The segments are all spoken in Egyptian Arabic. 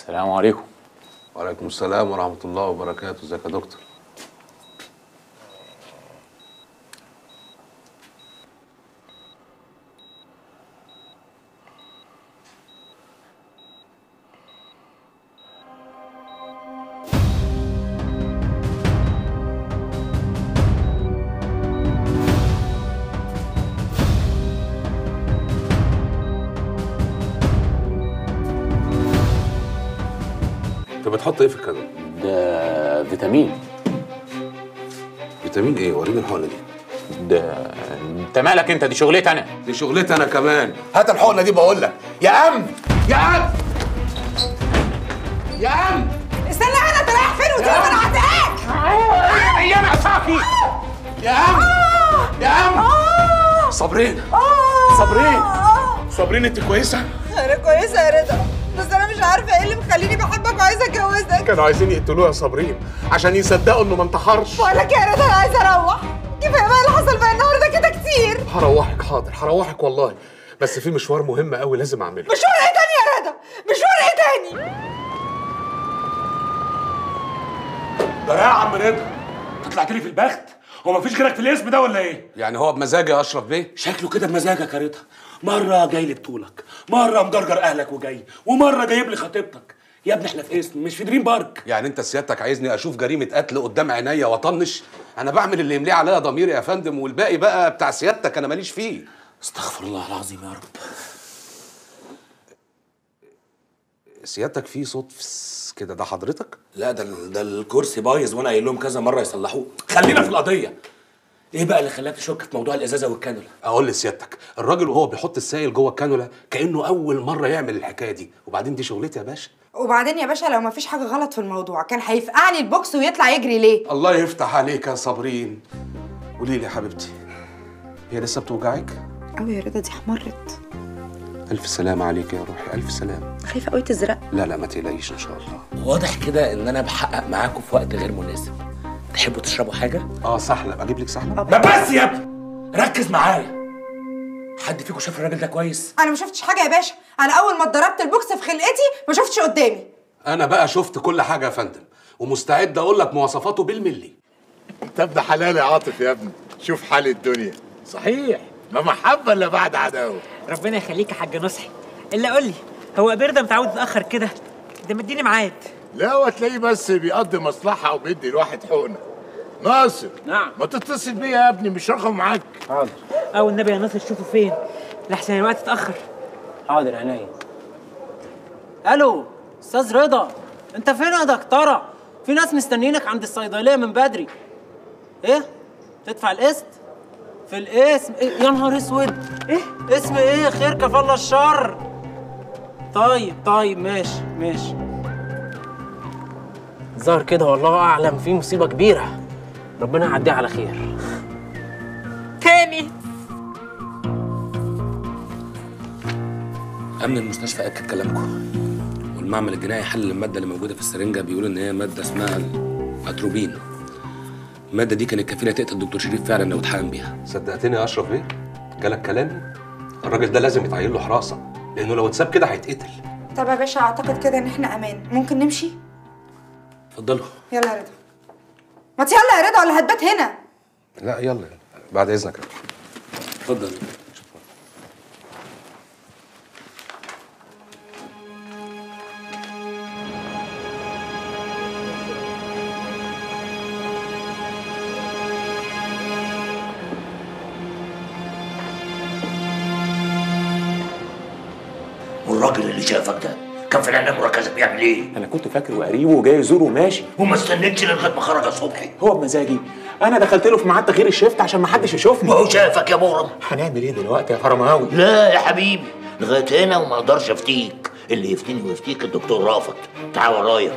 السلام عليكم وعليكم السلام ورحمة الله وبركاته ازيك يا دكتور انت بتحط ايه في الكادر؟ ده فيتامين فيتامين ايه؟ وريني الحقنة دي ده انت مالك انت دي شغلتي انا دي شغلتي انا كمان هات الحقنة دي بقول لك يا أم يا أم يا أم استنى هنا انت رايح فين وتيجي انا هتاك ايام عصافي يا أم يا أم صابرين صابرين صابرين انت كويسة؟ انا كويسه يا رضا بس انا مش عارفه ايه اللي مخليني بحبك وعايزه اتجوزك كانوا عايزين يقتلوها يا صابرين عشان يصدقوا انه ما انتحرش بقول لك يا رضا انا عايزه اروح كفايه بقى اللي حصل بقى النهارده كده كتير هروحك حاضر هروحك والله بس في مشوار مهم قوي لازم اعمله مشوار ايه تاني يا رضا مشوار ايه تاني ده يا عم رضا انت طلعت لي في البخت هو مفيش غيرك في الاسم ده ولا ايه يعني هو بمزاجي يا اشرف بيه شكله كده بمزاجك يا رضا مره جاي لي بطولك مره مجرجر اهلك وجاي ومره جايب لي خطيبتك يا ابني احنا في اسم مش في دريم بارك يعني انت سيادتك عايزني اشوف جريمه قتل قدام عينيا واطنش انا بعمل اللي يمليه عليا ضميري يا فندم والباقي بقى بتاع سيادتك انا ماليش فيه استغفر الله العظيم يا رب سيادتك في صوت فس كده ده حضرتك لا ده ده الكرسي بايظ وانا قايل لهم كذا مره يصلحوه خلينا في القضيه ايه بقى اللي خلاك تشك في موضوع الازازه والكانولا اقول لسيادتك الراجل وهو بيحط السائل جوه الكانولا كانه اول مره يعمل الحكايه دي وبعدين دي شغلتي يا باشا وبعدين يا باشا لو مفيش حاجه غلط في الموضوع كان هيفقعني البوكس ويطلع يجري ليه الله يفتح عليك يا صابرين قولي لي يا حبيبتي هي لسه بتوجعك قوي يا رضا دي احمرت الف سلامه عليك يا روحي الف سلامه خايفه قوي تزرق لا لا ما تقلقيش ان شاء الله واضح كده ان انا بحقق معاكم في وقت غير مناسب تحبوا تشربوا حاجه اه سحلب اجيب لك سحلب ما بس يا ابني ركز معايا حد فيكم شاف الراجل ده كويس انا ما شفتش حاجه يا باشا انا اول ما اتضربت البوكس في خلقتي ما شفتش قدامي انا بقى شفت كل حاجه يا فندم ومستعد اقول لك مواصفاته بالملي انت ابن حلال يا عاطف يا ابني شوف حال الدنيا صحيح ما محبه الا بعد عداوه ربنا يخليك يا حاج نصحي الا قول لي هو بيرضى متعود يتاخر كده ده مديني ميعاد لا وتلاقيه بس بيقضي مصلحه وبيدي الواحد حقنه ناصر نعم. ما تتصل بيا يا ابني مش رقم معاك حاضر او النبي يا ناصر شوفه فين لحسن الوقت اتاخر حاضر عينيا الو استاذ رضا انت فين يا دكتوره في ناس مستنيينك عند الصيدليه من بدري ايه تدفع القسط في الاسم إيه؟ يا نهار اسود ايه اسم ايه خير كفى الله الشر طيب طيب ماشي ماشي ظهر كده والله اعلم في مصيبه كبيره ربنا يعديها على خير تاني امن المستشفى اكد كلامكم والمعمل الجنائي حلل الماده اللي موجوده في السرنجه بيقول ان هي ماده اسمها الاتروبين الماده دي كانت كفيله تقتل الدكتور شريف فعلا لو اتحقن بيها صدقتني يا اشرف بيه جالك كلامي الراجل ده لازم يتعين له حراسه لانه لو اتساب كده هيتقتل طب يا باشا اعتقد كده ان احنا امان ممكن نمشي اتفضلوا يلا يا رضا ما يلا يا رضا ولا هتبات هنا لا يلا يلا بعد اذنك يا باشا. اتفضل والراجل اللي شافك ده كان في العنايه المركزه بيعمل ايه؟ انا كنت فاكره قريبه وجاي يزوره وماشي وما استنيتش لغايه ما خرج صبحي هو بمزاجي انا دخلت له في ميعاد تغيير الشيفت عشان ما حدش يشوفني ما هو شافك يا مغرم هنعمل ايه دلوقتي يا حرماوي لا يا حبيبي لغايه هنا وما اقدرش افتيك اللي يفتيني ويفتيك الدكتور رافت تعال ورايا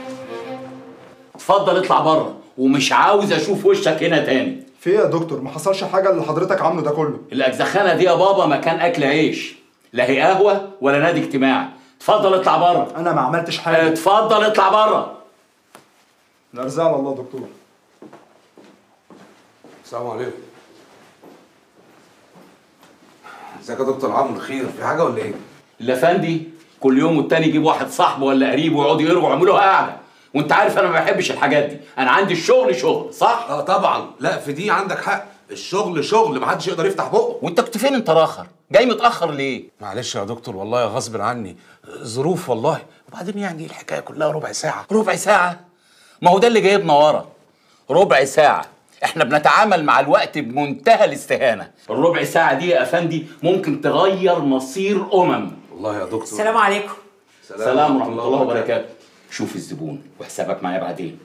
اتفضل اطلع بره ومش عاوز اشوف وشك هنا تاني في ايه يا دكتور ما حصلش حاجه اللي حضرتك عامله ده كله الاجزخانه دي يا بابا مكان اكل عيش لا هي قهوه ولا نادي اجتماعي اتفضل اطلع بره انا ما عملتش حاجه اتفضل اطلع بره الارزاق على الله يا دكتور السلام عليكم ازيك يا دكتور عمرو خير في حاجه ولا ايه الافندي كل يوم والتاني يجيب واحد صاحبه ولا قريبه ويقعدوا يرغوا ويعملوا قاعده وانت عارف انا ما بحبش الحاجات دي انا عندي الشغل شغل صح اه طبعا لا في دي عندك حق الشغل شغل محدش يقدر يفتح بقه وانت كنت فين انت راخر جاي متاخر ليه معلش يا دكتور والله غصب عني ظروف والله وبعدين يعني الحكايه كلها ربع ساعه ربع ساعه ما هو ده اللي جايبنا ورا ربع ساعه احنا بنتعامل مع الوقت بمنتهى الاستهانه الربع ساعه دي يا افندي ممكن تغير مصير امم والله يا دكتور السلام عليكم سلام ورحمه الله وبركاته شوف الزبون وحسابك معايا بعدين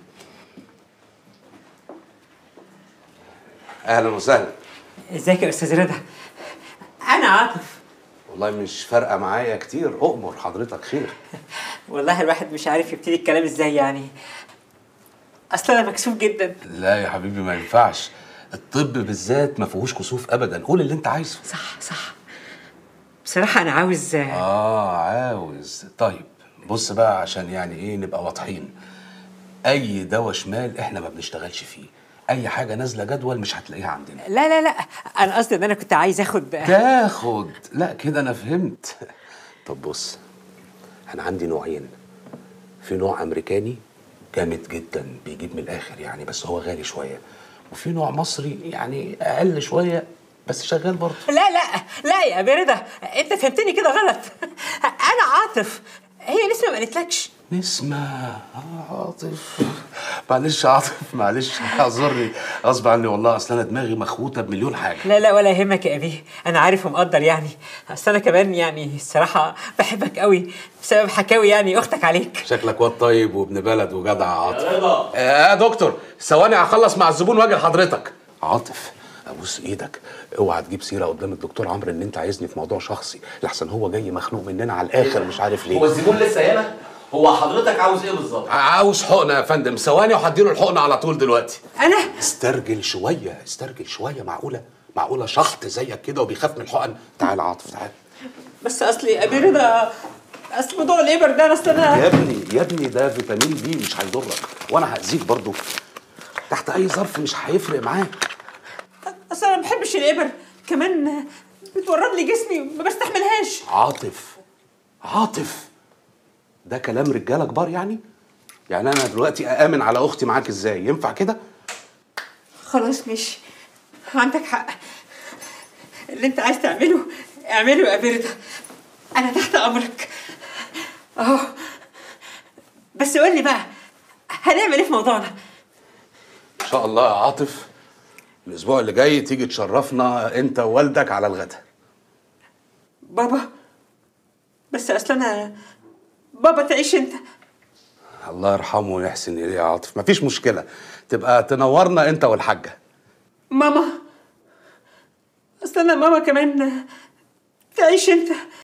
اهلا وسهلا ازيك يا استاذ رضا انا عاطف والله مش فارقه معايا كتير اؤمر حضرتك خير والله الواحد مش عارف يبتدي الكلام ازاي يعني اصل انا مكسوف جدا لا يا حبيبي ما ينفعش الطب بالذات ما فيهوش كسوف ابدا قول اللي انت عايزه صح صح بصراحه انا عاوز اه عاوز طيب بص بقى عشان يعني ايه نبقى واضحين اي دواء شمال احنا ما بنشتغلش فيه اي حاجه نازله جدول مش هتلاقيها عندنا لا لا لا انا قصدي ان انا كنت عايز اخد تاخد لا كده انا فهمت طب بص انا عندي نوعين في نوع امريكاني جامد جدا بيجيب من الاخر يعني بس هو غالي شويه وفي نوع مصري يعني اقل شويه بس شغال برضه لا لا لا يا برده انت فهمتني كده غلط انا عاطف هي نسمه ما قالتلكش نسمة آه عاطف معلش يا عاطف معلش اعذرني غصب عني والله اصل انا دماغي مخوته بمليون حاجه لا لا ولا يهمك يا ابي انا عارف ومقدر يعني اصل انا كمان يعني الصراحه بحبك قوي بسبب حكاوي يعني اختك عليك شكلك واد طيب وابن بلد وجدع يا عاطف رضا آه يا دكتور ثواني هخلص مع الزبون واجي لحضرتك عاطف ابوس ايدك اوعى تجيب سيره قدام الدكتور عمرو ان انت عايزني في موضوع شخصي لحسن هو جاي مخنوق مننا على الاخر مش عارف هو ليه الزبون لسه هنا هو حضرتك عاوز ايه بالظبط عاوز حقنه يا فندم ثواني وهديله الحقنه على طول دلوقتي انا استرجل شويه استرجل شويه معقوله معقوله شحط زيك كده وبيخاف من الحقن تعال عاطف تعال بس اصلي يا ابي رضا اصل موضوع الابر ده اصل انا يا ابني يا ابني ده فيتامين بي مش هيضرك وانا هاذيك برضو تحت اي ظرف مش هيفرق معاك اصل انا ما بحبش الابر كمان بتورم لي جسمي ما بستحملهاش عاطف عاطف ده كلام رجاله كبار يعني يعني انا دلوقتي اامن على اختي معاك ازاي ينفع كده خلاص ماشي عندك حق اللي انت عايز تعمله اعمله يا ابي رضا انا تحت امرك اهو بس قول لي بقى هنعمل ايه في موضوعنا ان شاء الله يا عاطف الاسبوع اللي جاي تيجي تشرفنا انت ووالدك على الغدا بابا بس اصل انا بابا تعيش انت الله يرحمه ويحسن اليه يا عاطف مفيش مشكله تبقى تنورنا انت والحاجه ماما اصل انا ماما كمان تعيش انت